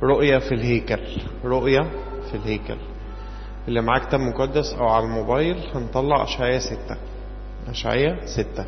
رؤية في الهيكل رؤية في الهيكل اللي معاه كتاب مقدس او على الموبايل هنطلع اشعياء ستة اشعياء ستة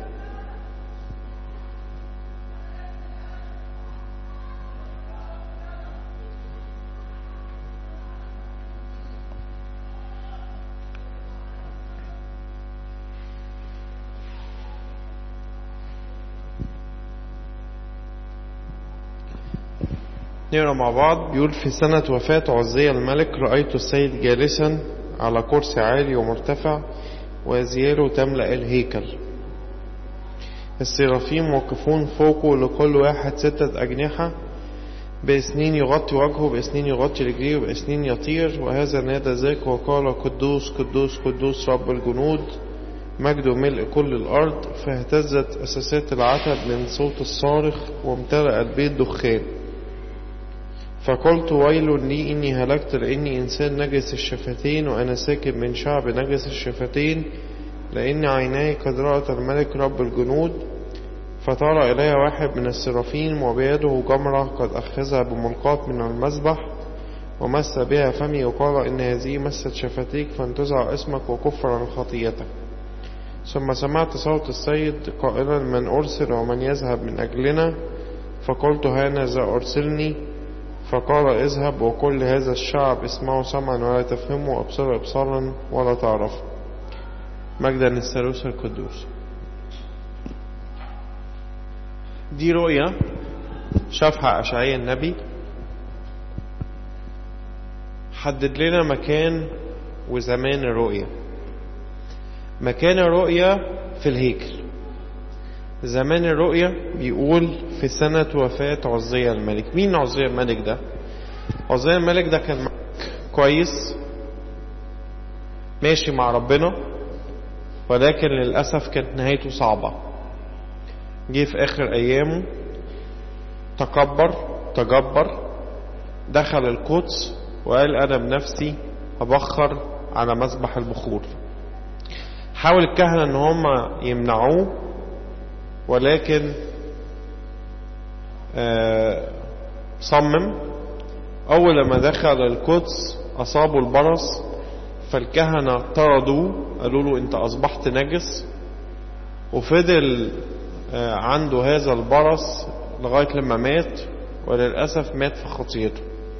نقرا مع بعض بيقول في سنة وفاة عزية الملك رأيت السيد جالسا على كرسي عالي ومرتفع وأزياله تملأ الهيكل السرافيم واقفون فوقه لكل واحد ستة أجنحة بإسنين يغطي وجهه بإسنين يغطي رجليه وبإسنين يطير وهذا نادى ذاك وقال قدوس قدوس قدوس رب الجنود مجد ملء كل الأرض فاهتزت أساسات العتب من صوت الصارخ وامتلأ البيت دخان فقلت ويل لي إني هلكت لإني إنسان نجس الشفتين وأنا ساكن من شعب نجس الشفتين لأن عيناي قد رأت الملك رب الجنود فطار إلي واحد من السرافين وبيده جمرة قد أخذها بملقاة من المذبح ومس بها فمي وقال إن هذه مست شفتيك فانتزع اسمك وكفر عن خطيتك ثم سمعت صوت السيد قائلا من أرسل ومن يذهب من أجلنا فقلت هانذا أرسلني فقال اذهب وكل هذا الشعب اسمعوا سمعا ولا تفهموا وابصروا ابصارا ولا تعرفوا مجدا للثالوث القدوس دي رؤية شافها أشعياء النبي حدد لنا مكان وزمان الرؤية مكان الرؤية في الهيكل زمان الرؤية بيقول في سنة وفاة عزية الملك مين عزية الملك ده عزية الملك ده كان كويس ماشي مع ربنا ولكن للأسف كانت نهايته صعبة جه في آخر أيامه تكبر تجبر دخل القدس وقال أنا بنفسي هبخر على مسبح البخور حاول الكهنة ان هم يمنعوه ولكن صمم أول لما دخل القدس أصابوا البرص فالكهنة طردوه قالوا له أنت أصبحت نجس وفضل عنده هذا البرص لغاية لما مات وللأسف مات في خطيته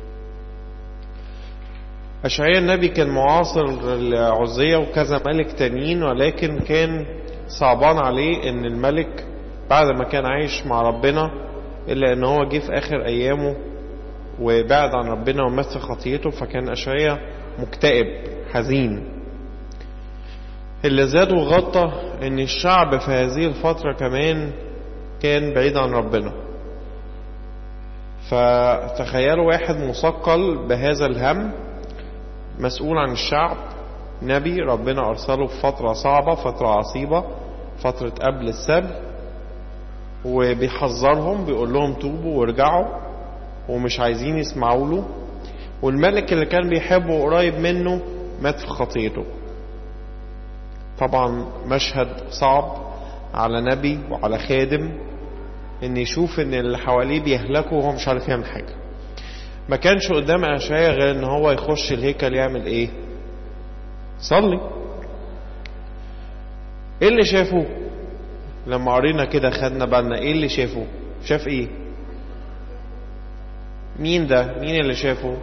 أشعياء النبي كان معاصر لعزية وكذا ملك تانيين ولكن كان صعبان عليه ان الملك بعد ما كان عايش مع ربنا الا ان هو جه في اخر ايامه وبعد عن ربنا ومات في خطيته فكان اشعياء مكتئب حزين اللي زاد وغطى ان الشعب في هذه الفترة كمان كان بعيد عن ربنا فتخيلوا واحد مثقل بهذا الهم مسؤول عن الشعب نبي ربنا أرسله في فترة صعبة فترة عصيبة فترة قبل السبي وبيحذرهم بيقول لهم توبوا وارجعوا ومش عايزين يسمعوا له والملك اللي كان بيحبه قريب منه مات في خطيته طبعا مشهد صعب على نبي وعلى خادم ان يشوف ان اللي حواليه بيهلكوا وهو مش عارف يعمل حاجه ما كانش قدام اشعياء غير ان هو يخش الهيكل يعمل ايه صلي ايه اللي شافه لما قرينا كده خدنا بالنا ايه اللي شافه شاف ايه مين ده مين اللي شافه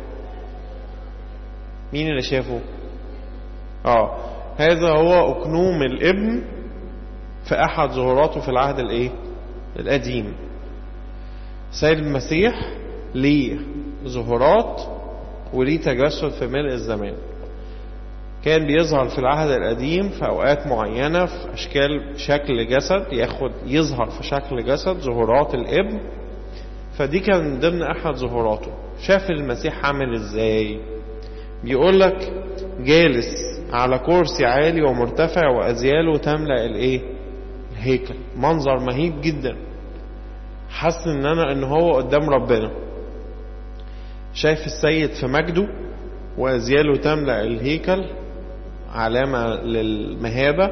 مين اللي شافه اه هذا هو اكنوم الابن في احد ظهوراته في العهد الايه القديم سيد المسيح ليه ظهورات وليه تجسد في ملء الزمان كان بيظهر في العهد القديم في أوقات معينة في أشكال شكل جسد ياخد يظهر في شكل جسد ظهورات الابن فدي كان ضمن أحد ظهوراته شاف المسيح عامل إزاي بيقول لك جالس على كرسي عالي ومرتفع وأزياله تملأ الإيه الهيكل منظر مهيب جدا حس ان انا ان هو قدام ربنا شايف السيد في مجده وازياله تملأ الهيكل علامة للمهابة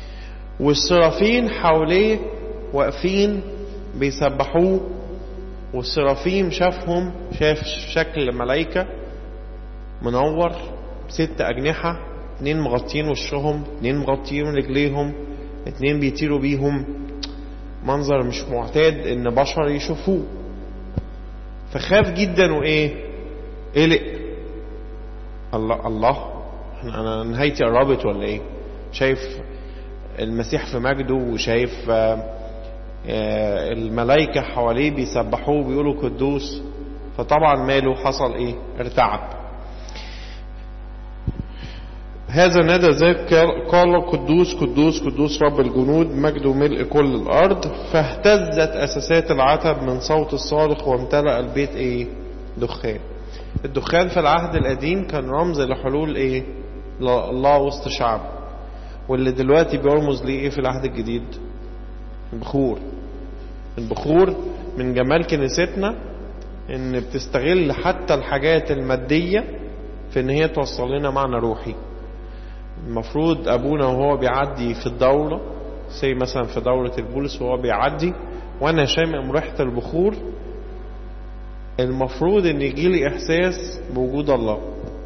والسرافين حواليه واقفين بيسبحوه والسرافيم شافهم شاف شكل ملايكة منور ست أجنحة اتنين مغطين وشهم اتنين مغطين رجليهم اتنين بيطيروا بيهم منظر مش معتاد ان بشر يشوفوه فخاف جدا وايه قلق الله الله انا نهايتي قربت ولا ايه شايف المسيح في مجده وشايف الملائكة حواليه بيسبحوه بيقولوا قدوس فطبعا ماله حصل ايه ارتعب هذا نادى ذاك قال قدوس قدوس قدوس رب الجنود مجده ملء كل الأرض فاهتزت أساسات العتب من صوت الصارخ وامتلأ البيت إيه دخان الدخان في العهد القديم كان رمز لحلول إيه الله وسط شعب واللي دلوقتي بيرمز ليه إيه في العهد الجديد البخور البخور من جمال كنيستنا ان بتستغل حتى الحاجات المادية في ان هي توصل لنا معنى روحي المفروض ابونا وهو بيعدي في الدورة زي مثلا في دورة البولس وهو بيعدي وانا شامم ريحة البخور المفروض ان يجيلي احساس بوجود الله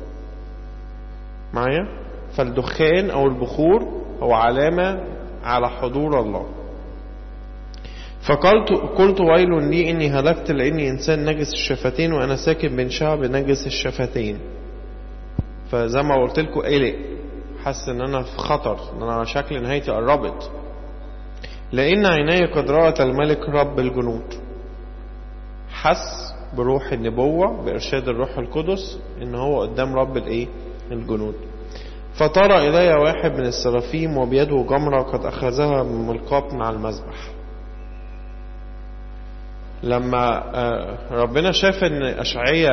معايا فالدخان او البخور هو علامة على حضور الله فقلت قلت ويل لي اني هلكت لاني انسان نجس الشفتين وانا ساكن بين شعب نجس الشفتين فزي ما قلت لكم قلق حس ان انا في خطر ان انا شكل نهايتي قربت لان عيني قد رأت الملك رب الجنود حس بروح النبوة بإرشاد الروح القدس إن هو قدام رب الإيه؟ الجنود. فطار إلي واحد من السرافيم وبيده جمرة قد أخذها من ملقاة من على المذبح. لما ربنا شاف إن أشعية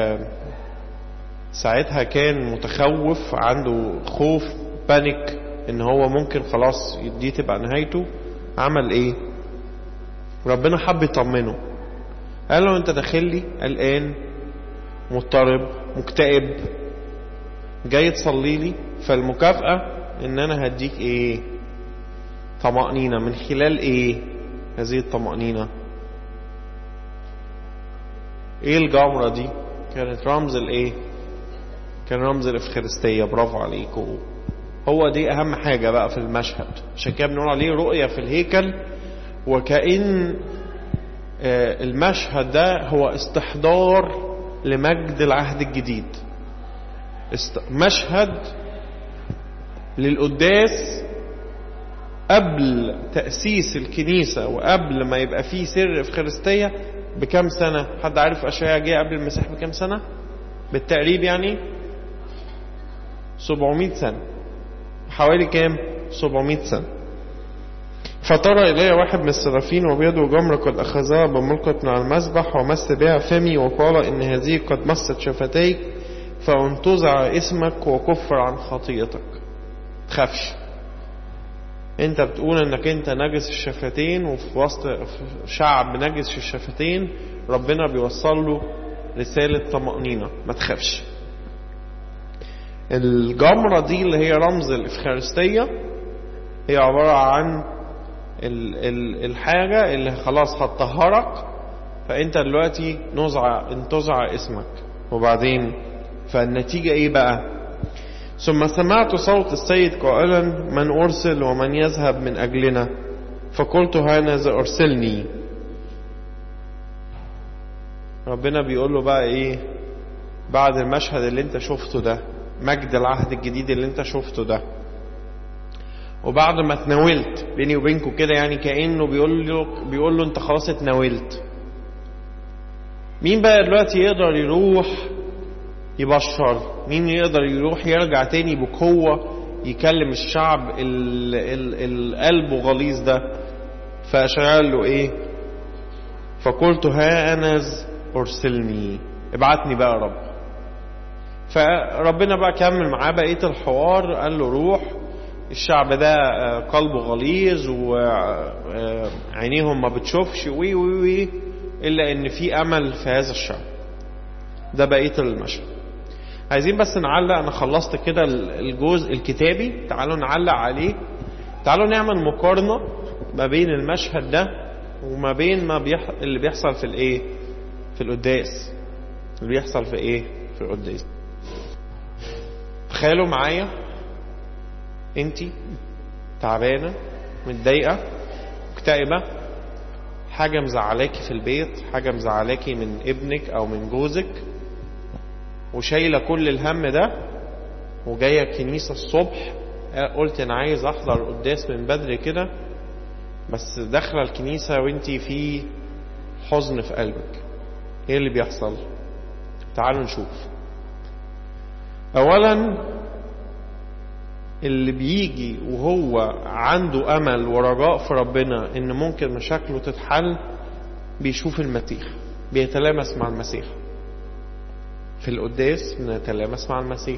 ساعتها كان متخوف عنده خوف بانيك إن هو ممكن خلاص دي تبقى نهايته عمل إيه؟ ربنا حب يطمنه قال له انت داخل لي قلقان مضطرب مكتئب جاي تصلي لي فالمكافأة ان انا هديك ايه طمأنينة من خلال ايه هذه الطمأنينة ايه الجمرة دي كانت رمز الايه كان رمز الافخارستية برافو عليكم هو دي اهم حاجة بقى في المشهد عشان كده بنقول عليه رؤية في الهيكل وكأن المشهد ده هو استحضار لمجد العهد الجديد مشهد للقداس قبل تأسيس الكنيسة وقبل ما يبقى فيه سر افخارستية بكم سنة حد عارف أشعياء جه قبل المسيح بكم سنة بالتقريب يعني 700 سنة حوالي كام 700 سنة فطرى إلي واحد من السرافين وبيده جمرة قد أخذها بملقة على المسبح ومس بها فمي وقال إن هذه قد مست شفتيك فانتزع اسمك وكفر عن خطيئتك تخافش انت بتقول انك انت نجس الشفتين وفي وسط شعب نجس الشفتين ربنا بيوصل له رسالة طمأنينة ما تخافش الجمرة دي اللي هي رمز الإفخارستية هي عبارة عن الحاجة اللي خلاص هتطهرك فانت دلوقتي نزع انتزع اسمك وبعدين فالنتيجة ايه بقى ثم سمعت صوت السيد قائلا من ارسل ومن يذهب من اجلنا فقلت هانذا ارسلني ربنا بيقول له بقى ايه بعد المشهد اللي انت شفته ده مجد العهد الجديد اللي انت شفته ده وبعد ما اتناولت بيني وبينكم كده يعني كانه بيقول له بيقول له انت خلاص اتناولت مين بقى دلوقتي يقدر يروح يبشر مين يقدر يروح يرجع تاني بقوة يكلم الشعب القلب غليظ ده فأشعر له ايه فقلت ها أنذ أرسلني ابعتني بقى يا رب فربنا بقى كمل معاه بقية الحوار قال له روح الشعب ده قلبه غليظ وعينيهم ما بتشوفش وي وي وي الا ان في امل في هذا الشعب ده بقيه المشهد عايزين بس نعلق انا خلصت كده الجزء الكتابي تعالوا نعلق عليه تعالوا نعمل مقارنه ما بين المشهد ده وما بين ما بيح... اللي بيحصل في الايه في القداس اللي بيحصل في ايه في القداس تخيلوا معايا انت تعبانه متضايقه مكتئبه حاجه مزعلاكي في البيت حاجه مزعلاكي من ابنك او من جوزك وشايله كل الهم ده وجايه الكنيسه الصبح قلت انا عايز احضر القداس من بدري كده بس داخله الكنيسه وانت في حزن في قلبك ايه اللي بيحصل تعالوا نشوف اولا اللي بيجي وهو عنده امل ورجاء في ربنا ان ممكن مشاكله تتحل بيشوف المسيح بيتلامس مع المسيح في القداس بنتلامس مع المسيح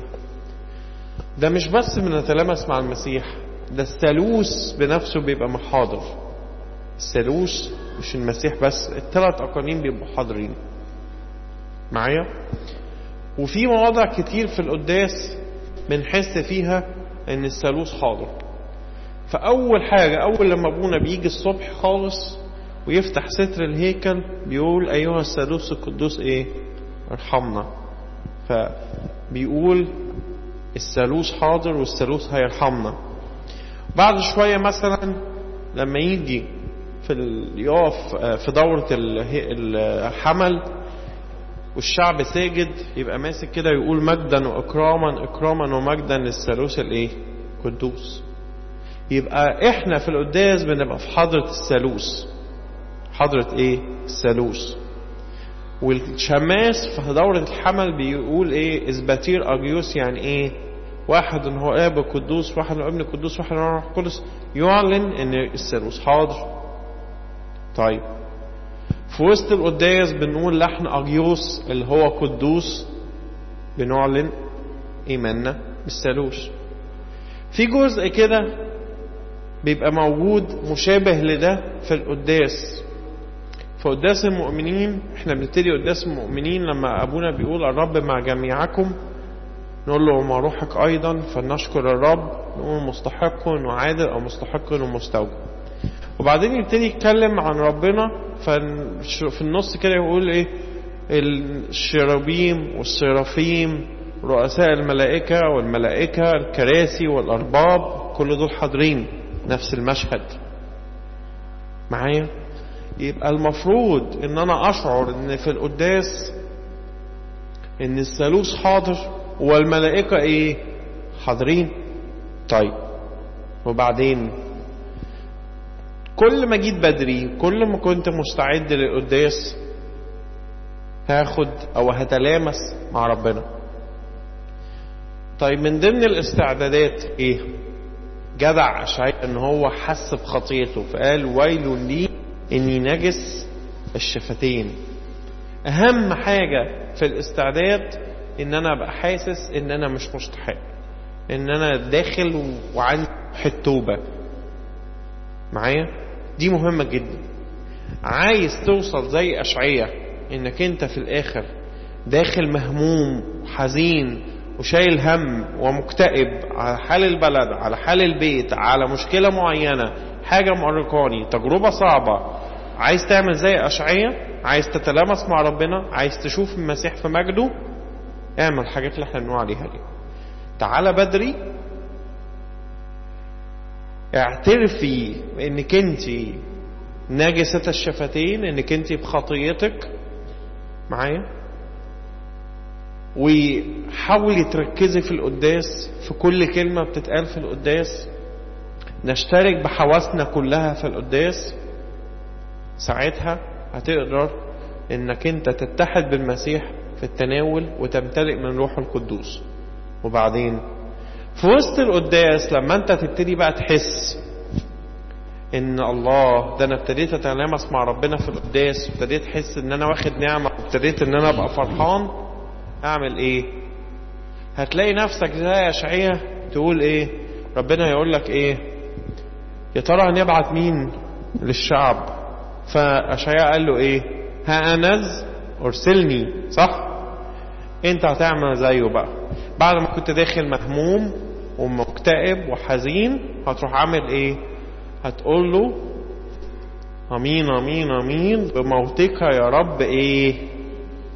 ده مش بس بنتلامس مع المسيح ده الثالوث بنفسه بيبقى محاضر الثالوث مش المسيح بس الثلاث اقانيم بيبقوا حاضرين معايا وفي مواضع كتير في القداس بنحس فيها ان الثالوث حاضر فاول حاجه اول لما ابونا بيجي الصبح خالص ويفتح ستر الهيكل بيقول ايها الثالوث القدوس ايه ارحمنا فبيقول الثالوث حاضر والثالوث هيرحمنا بعد شويه مثلا لما يجي في يقف في دورة الحمل والشعب ساجد يبقى ماسك كده يقول مجدا واكراما اكراما ومجدا للثالوث الايه قدوس يبقى احنا في القداس بنبقى في حضرة الثالوث حضرة ايه الثالوث والشماس في دورة الحمل بيقول ايه اسباتير اجيوس يعني ايه واحد هو اب القدوس واحد هو ابن القدوس واحد هو الروح القدس يعلن ان الثالوث حاضر طيب في وسط القداس بنقول لحن اجيوس اللي هو قدوس بنعلن ايماننا بالثالوث في جزء كده بيبقى موجود مشابه لده في القداس في قداس المؤمنين احنا بنبتدي قداس المؤمنين لما ابونا بيقول الرب مع جميعكم نقول له ومع روحك ايضا فلنشكر الرب نقول مستحق وعادل او مستحق ومستوجب وبعدين يبتدي يتكلم عن ربنا ففي النص كده يقول ايه الشرابيم والسرافيم رؤساء الملائكة والملائكة الكراسي والأرباب كل دول حاضرين نفس المشهد معايا يبقى المفروض ان انا اشعر ان في القداس ان الثالوث حاضر والملائكة ايه حاضرين طيب وبعدين كل ما جيت بدري كل ما كنت مستعد للقداس هاخد او هتلامس مع ربنا طيب من ضمن الاستعدادات ايه جدع اشعياء ان هو حس بخطيته فقال ويل لي اني نجس الشفتين اهم حاجة في الاستعداد ان انا ابقى حاسس ان انا مش مستحق ان انا داخل وعندي توبة معايا دي مهمة جدا عايز توصل زي اشعية انك انت في الاخر داخل مهموم وحزين وشايل هم ومكتئب على حال البلد على حال البيت على مشكلة معينة حاجة مؤرقاني تجربة صعبة عايز تعمل زي أشعية عايز تتلامس مع ربنا عايز تشوف المسيح في مجده اعمل الحاجات اللي احنا بنقول عليها دي تعالى بدري اعترفي انك انت ناجسة الشفتين انك انت بخطيتك معايا وحاولي تركزي في القداس في كل كلمة بتتقال في القداس نشترك بحواسنا كلها في القداس ساعتها هتقدر انك انت تتحد بالمسيح في التناول وتمتلئ من روح القدوس وبعدين في وسط القداس لما انت تبتدي بقى تحس ان الله ده انا ابتديت اتلامس مع ربنا في القداس وابتديت احس ان انا واخد نعمه وابتديت ان انا ابقى فرحان اعمل ايه هتلاقي نفسك زي اشعية تقول ايه ربنا يقول لك ايه يا ترى هنبعت مين للشعب فاشعياء قال له ايه ها انذ ارسلني صح انت هتعمل زيه بقى بعد ما كنت داخل مهموم ومكتئب وحزين هتروح عامل ايه هتقول له امين امين امين بموتك يا رب ايه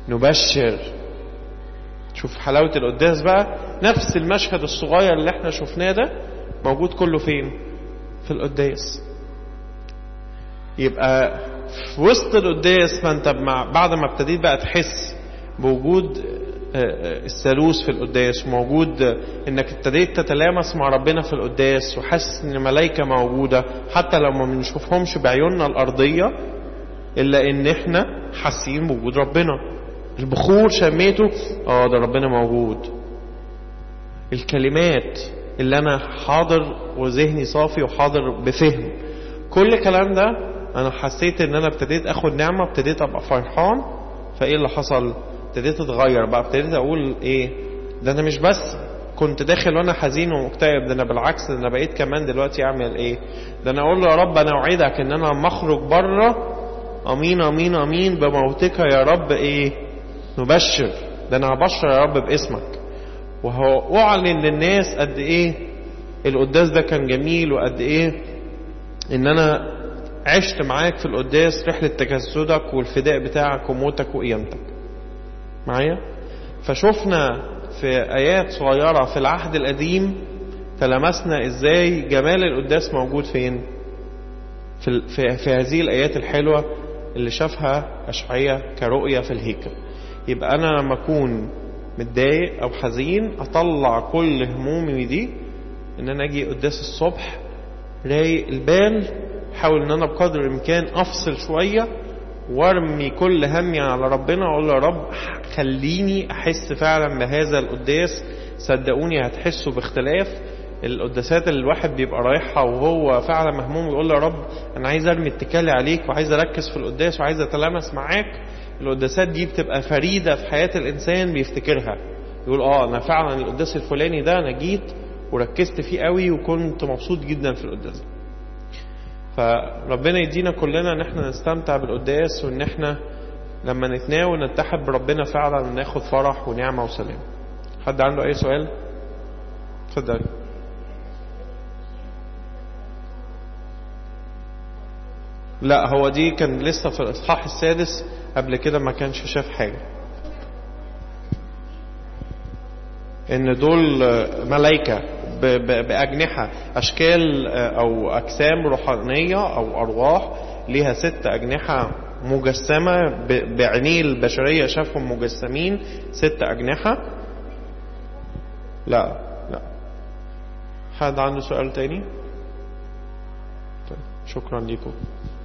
نبشر شوف حلاوة القداس بقى نفس المشهد الصغير اللي احنا شفناه ده موجود كله فين في القداس يبقى في وسط القداس فانت مع بعد ما ابتديت بقى تحس بوجود الثالوث في القداس وموجود انك ابتديت تتلامس مع ربنا في القداس وحاسس ان ملائكه موجوده حتى لو ما بنشوفهمش بعيوننا الارضيه الا ان احنا حاسين بوجود ربنا البخور شميته اه ده ربنا موجود الكلمات اللي انا حاضر وذهني صافي وحاضر بفهم كل الكلام ده انا حسيت ان انا ابتديت اخد نعمه ابتديت ابقى فرحان فايه اللي حصل ابتديت اتغير بقى ابتديت اقول ايه ده انا مش بس كنت داخل وانا حزين ومكتئب ده انا بالعكس ده انا بقيت كمان دلوقتي اعمل ايه ده انا اقول له يا رب انا اوعدك ان انا لما اخرج بره امين امين امين بموتك يا رب ايه نبشر ده انا هبشر يا رب باسمك وهأعلن للناس قد ايه القداس ده كان جميل وقد ايه ان انا عشت معاك في القداس رحلة تجسدك والفداء بتاعك وموتك وقيامتك معايا فشفنا في آيات صغيرة في العهد القديم تلمسنا ازاي جمال القداس موجود فين في, في, في هذه الآيات الحلوة اللي شافها أشعية كرؤية في الهيكل يبقى أنا لما أكون متضايق أو حزين أطلع كل همومي دي إن أنا أجي قداس الصبح رايق البال حاول إن أنا بقدر الإمكان أفصل شوية وارمي كل همي على ربنا واقول له يا رب خليني احس فعلا بهذا القداس صدقوني هتحسوا باختلاف القداسات اللي الواحد بيبقى رايحها وهو فعلا مهموم يقول له يا رب انا عايز ارمي اتكالي عليك وعايز اركز في القداس وعايز اتلامس معاك القداسات دي بتبقى فريده في حياه الانسان بيفتكرها يقول اه انا فعلا القداس الفلاني ده انا جيت وركزت فيه قوي وكنت مبسوط جدا في القداس فربنا يدينا كلنا ان احنا نستمتع بالقداس وان احنا لما نتناول نتحد بربنا فعلا وناخد فرح ونعمه وسلام حد عنده اي سؤال اتفضل لا هو دي كان لسه في الاصحاح السادس قبل كده ما كانش شاف حاجه ان دول ملائكه باجنحه اشكال او اجسام روحانيه او ارواح ليها ست اجنحه مجسمه بعينيه البشريه شافهم مجسمين ست اجنحه لا لا حد عنده سؤال تاني طيب شكرا لكم